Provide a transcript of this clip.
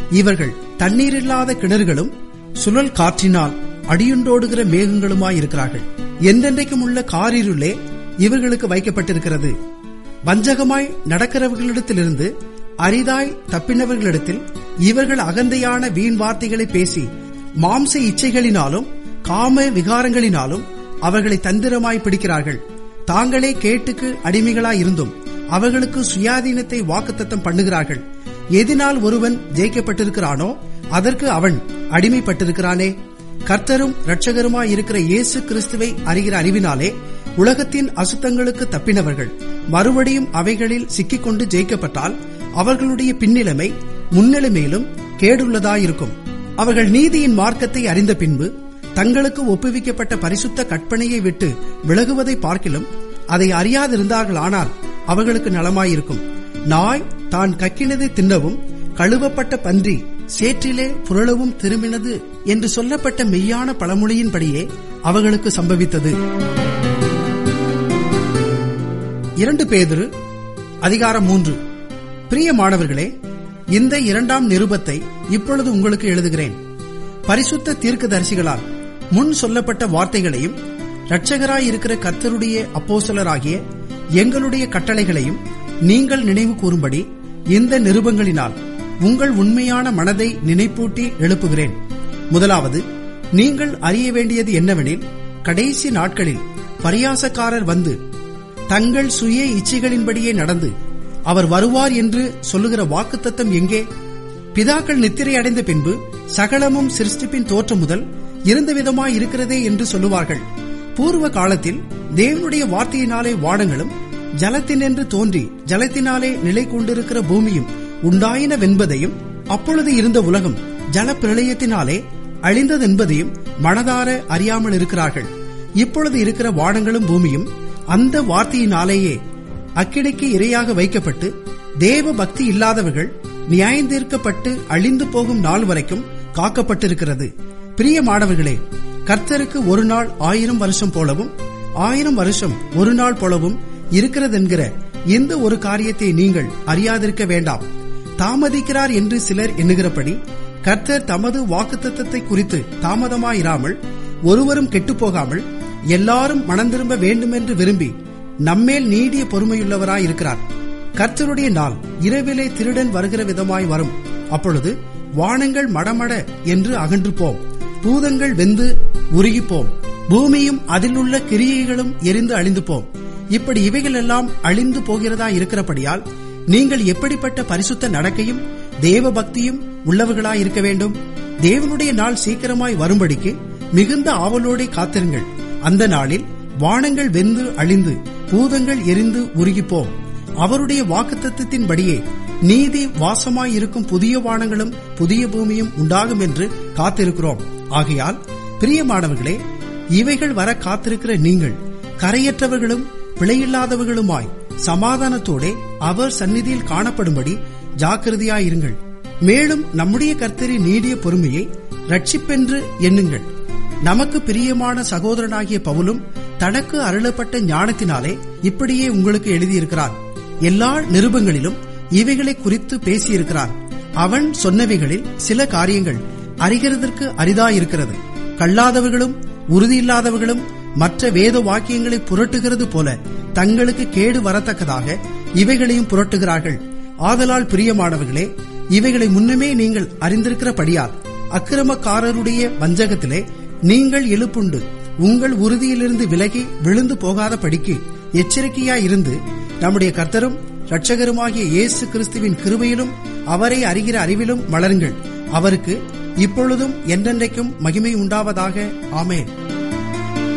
இவர்கள் தண்ணீரில்லாத கிணறுகளும் சுழல் காற்றினால் அடியுண்டோடுகிற மேகங்களுமாயிருக்கிறார்கள் என்றென்றைக்கும் உள்ள காரிருளே இவர்களுக்கு வைக்கப்பட்டிருக்கிறது வஞ்சகமாய் நடக்கிறவர்களிடத்திலிருந்து அரிதாய் தப்பினவர்களிடத்தில் இவர்கள் அகந்தையான வீண் வார்த்தைகளை பேசி மாம்ச இச்சைகளினாலும் காம விகாரங்களினாலும் அவர்களை தந்திரமாய் பிடிக்கிறார்கள் தாங்களே கேட்டுக்கு அடிமைகளாயிருந்தும் அவர்களுக்கு சுயாதீனத்தை வாக்குத்தத்தம் பண்ணுகிறார்கள் எதினால் ஒருவன் ஜெயிக்கப்பட்டிருக்கிறானோ அதற்கு அவன் அடிமைப்பட்டிருக்கிறானே கர்த்தரும் இரட்சகருமாய் இருக்கிற இயேசு கிறிஸ்துவை அறிகிற அறிவினாலே உலகத்தின் அசுத்தங்களுக்கு தப்பினவர்கள் மறுபடியும் அவைகளில் சிக்கிக்கொண்டு ஜெயிக்கப்பட்டால் அவர்களுடைய பின்னிலைமை முன்னிலைமையிலும் கேடுள்ளதாயிருக்கும் அவர்கள் நீதியின் மார்க்கத்தை அறிந்த பின்பு தங்களுக்கு ஒப்புவிக்கப்பட்ட பரிசுத்த கற்பனையை விட்டு விலகுவதை பார்க்கிலும் அதை அறியாதிருந்தார்களானால் அவர்களுக்கு நலமாயிருக்கும் நாய் தான் கக்கினதை தின்னவும் கழுவப்பட்ட பன்றி சேற்றிலே புரளவும் திரும்பினது என்று சொல்லப்பட்ட மெய்யான பழமொழியின்படியே அவர்களுக்கு சம்பவித்தது இரண்டு பேதிரு அதிகாரம் மூன்று பிரியமானவர்களே இந்த இரண்டாம் நிருபத்தை இப்பொழுது உங்களுக்கு எழுதுகிறேன் பரிசுத்த தீர்க்கதரிசிகளால் முன் சொல்லப்பட்ட வார்த்தைகளையும் இரட்சகராயிருக்கிற கர்த்தருடைய அப்போசலராகிய எங்களுடைய கட்டளைகளையும் நீங்கள் நினைவு கூறும்படி இந்த நிருபங்களினால் உங்கள் உண்மையான மனதை நினைப்பூட்டி எழுப்புகிறேன் முதலாவது நீங்கள் அறிய வேண்டியது என்னவெனில் கடைசி நாட்களில் பரியாசக்காரர் வந்து தங்கள் சுய இச்சைகளின்படியே நடந்து அவர் வருவார் என்று சொல்லுகிற வாக்குத்தத்தம் எங்கே பிதாக்கள் நித்திரை அடைந்த பின்பு சகலமும் சிருஷ்டிப்பின் தோற்றம் முதல் இருந்த விதமாய் இருக்கிறதே என்று சொல்லுவார்கள் பூர்வ காலத்தில் தேவனுடைய வார்த்தையினாலே வானங்களும் ஜலத்தினின்று தோன்றி ஜலத்தினாலே நிலை கொண்டிருக்கிற பூமியும் உண்டாயினவென்பதையும் அப்பொழுது இருந்த உலகம் ஜல பிரளயத்தினாலே அழிந்ததென்பதையும் மனதார அறியாமல் இருக்கிறார்கள் இப்பொழுது இருக்கிற வானங்களும் பூமியும் அந்த வார்த்தையினாலேயே அக்கிடைக்கு இரையாக வைக்கப்பட்டு தேவ பக்தி இல்லாதவர்கள் நியாயந்தீர்க்கப்பட்டு அழிந்து போகும் நாள் வரைக்கும் காக்கப்பட்டிருக்கிறது பிரியமானவர்களே கர்த்தருக்கு ஒரு நாள் ஆயிரம் வருஷம் போலவும் ஆயிரம் வருஷம் ஒரு நாள் போலவும் இருக்கிறதென்கிற இந்த ஒரு காரியத்தை நீங்கள் அறியாதிருக்க வேண்டாம் தாமதிக்கிறார் என்று சிலர் எண்ணுகிறபடி கர்த்தர் தமது வாக்குத்தத்தத்தை குறித்து தாமதமாயிராமல் ஒருவரும் கெட்டுப்போகாமல் எல்லாரும் மனம் திரும்ப வேண்டுமென்று விரும்பி நம்மேல் நீடிய பொறுமையுள்ளவராய் இருக்கிறார் கர்த்தருடைய நாள் இரவிலே திருடன் வருகிற விதமாய் வரும் அப்பொழுது வானங்கள் மடமட என்று அகன்று போம் பூதங்கள் வெந்து உருகிப்போம் பூமியும் அதிலுள்ள கிரியைகளும் எரிந்து அழிந்து போம் இப்படி இவைகளெல்லாம் அழிந்து போகிறதா இருக்கிறபடியால் நீங்கள் எப்படிப்பட்ட பரிசுத்த நடக்கையும் தேவ பக்தியும் உள்ளவர்களாய் இருக்க வேண்டும் தேவனுடைய நாள் சீக்கிரமாய் வரும்படிக்கு மிகுந்த ஆவலோടെ காத்திருங்கள் அந்த நாளில் வானங்கள் வெந்து அழிந்து பூதங்கள் எரிந்து உருகிப்போம் அவருடைய வாக்குத்தத்தின்படியே நீதி வாசமாயிருக்கும் புதிய வானங்களும் புதிய பூமியும் உண்டாகும் என்று காத்திருக்கிறோம் ஆகையால் பிரியமானவர்களே இவைகள் வர காத்திருக்கிற நீங்கள் கரையற்றவர்களும் பிழையில்லாதவர்களுமாய் சமாதானத்தோடே அவர் சந்நிதியில் காணப்படும்படி ஜாக்கிரதையாயிருங்கள் மேலும் நம்முடைய கர்த்தரின் நீடிய பொறுமையை ரட்சிப்பென்று எண்ணுங்கள் நமக்கு பிரியமான சகோதரனாகிய பவுலும் தனக்கு அருளப்பட்ட ஞானத்தினாலே இப்படியே உங்களுக்கு எழுதியிருக்கிறான் எல்லா நிருபங்களிலும் இவைகளை குறித்து பேசியிருக்கிறான் அவன் சொன்னவைகளில் சில காரியங்கள் அறிகிறதற்கு அரிதாயிருக்கிறது கல்லாதவர்களும் உறுதியில்லாதவர்களும் மற்ற வேத வாக்கியங்களை புரட்டுகிறது போல தங்களுக்கு கேடு வரத்தக்கதாக இவைகளையும் புரட்டுகிறார்கள் ஆதலால் பிரியமானவர்களே இவைகளை முன்னமே நீங்கள் அறிந்திருக்கிறபடியால் அக்கிரமக்காரருடைய வஞ்சகத்திலே நீங்கள் எழுப்புண்டு உங்கள் உறுதியிலிருந்து விலகி விழுந்து போகாத படிக்கு எச்சரிக்கையாயிருந்து நம்முடைய கர்த்தரும் இரட்சகருமாகிய இயேசு கிறிஸ்துவின் கிருபையிலும் அவரை அறிகிற அறிவிலும் வளருங்கள் அவருக்கு இப்பொழுதும் என்றென்றைக்கும் மகிமை உண்டாவதாக ஆமேன்